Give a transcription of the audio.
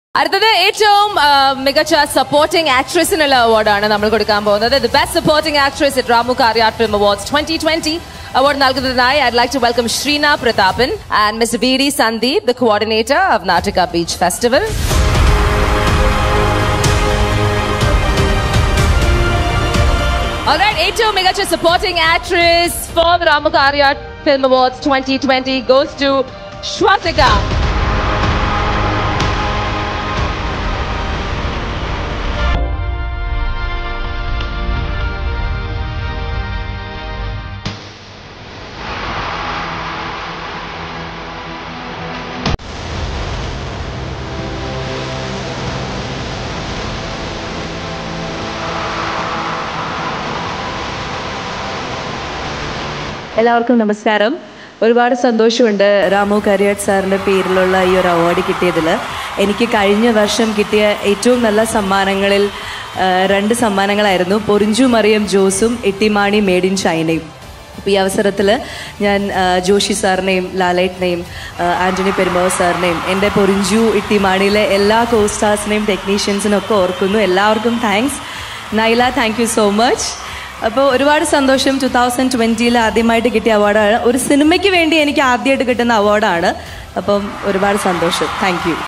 അടുത്തത് ഏറ്റവും ആ, മികച്ച സപ്പോർട്ടിംഗ് ആക്ട്രസിനുള്ള അവാർഡാണ് നമ്മൾ കൊടുക്കാൻ പോകുന്നത് the best supporting actress at Ramu Kariat film awards twenty twenty അവാർഡ് നൽകുന്നതിനായി I like to welcome Sreena Prathapan and miss V D Sandeep the coordinator of Nattika beach festival Alright, ഏറ്റവും മികച്ച supporting actress for the Ramu Kariat film awards twenty twenty goes to Swasika എല്ലാവർക്കും നമസ്കാരം ഒരുപാട് സന്തോഷമുണ്ട് രാമു കരിയാട്ട് സാറിൻ്റെ പേരിലുള്ള ഈ ഒരു അവാർഡ് കിട്ടിയതിൽ എനിക്ക് കഴിഞ്ഞ വർഷം കിട്ടിയ ഏറ്റവും നല്ല സമ്മാനങ്ങളിൽ ആ, രണ്ട് സമ്മാനങ്ങളായിരുന്നു പൊറിഞ്ചു മറിയം ജോസും എട്ടിമാണി മേഡ് ഇൻ ചൈനയും അപ്പോൾ ഈ അവസരത്തിൽ ഞാൻ ആ, ജോഷി സാറിനെയും ലാലേട്ടിനെയും ആ, ആൻ്റണി പെരുമാവ് സാറിനെയും എൻ്റെ പൊറിഞ്ചു ഇട്ടിമാണിയിലെ എല്ലാ കോസ്റ്റാസിനെയും ടെക്നീഷ്യൻസിനും ഒക്കെ ഓർക്കുന്നു എല്ലാവർക്കും താങ്ക്സ് നൈല താങ്ക് യു സോ മച്ച് അപ്പോൾ ഒരുപാട് സന്തോഷം ടു തൗസൻഡ് ട്വൻറ്റിയിൽ ആദ്യമായിട്ട് കിട്ടിയ അവാർഡാണ് ഒരു സിനിമയ്ക്ക് വേണ്ടി എനിക്ക് ആദ്യമായിട്ട് കിട്ടുന്ന അവാർഡാണ് അപ്പം ഒരുപാട് സന്തോഷം താങ്ക് യു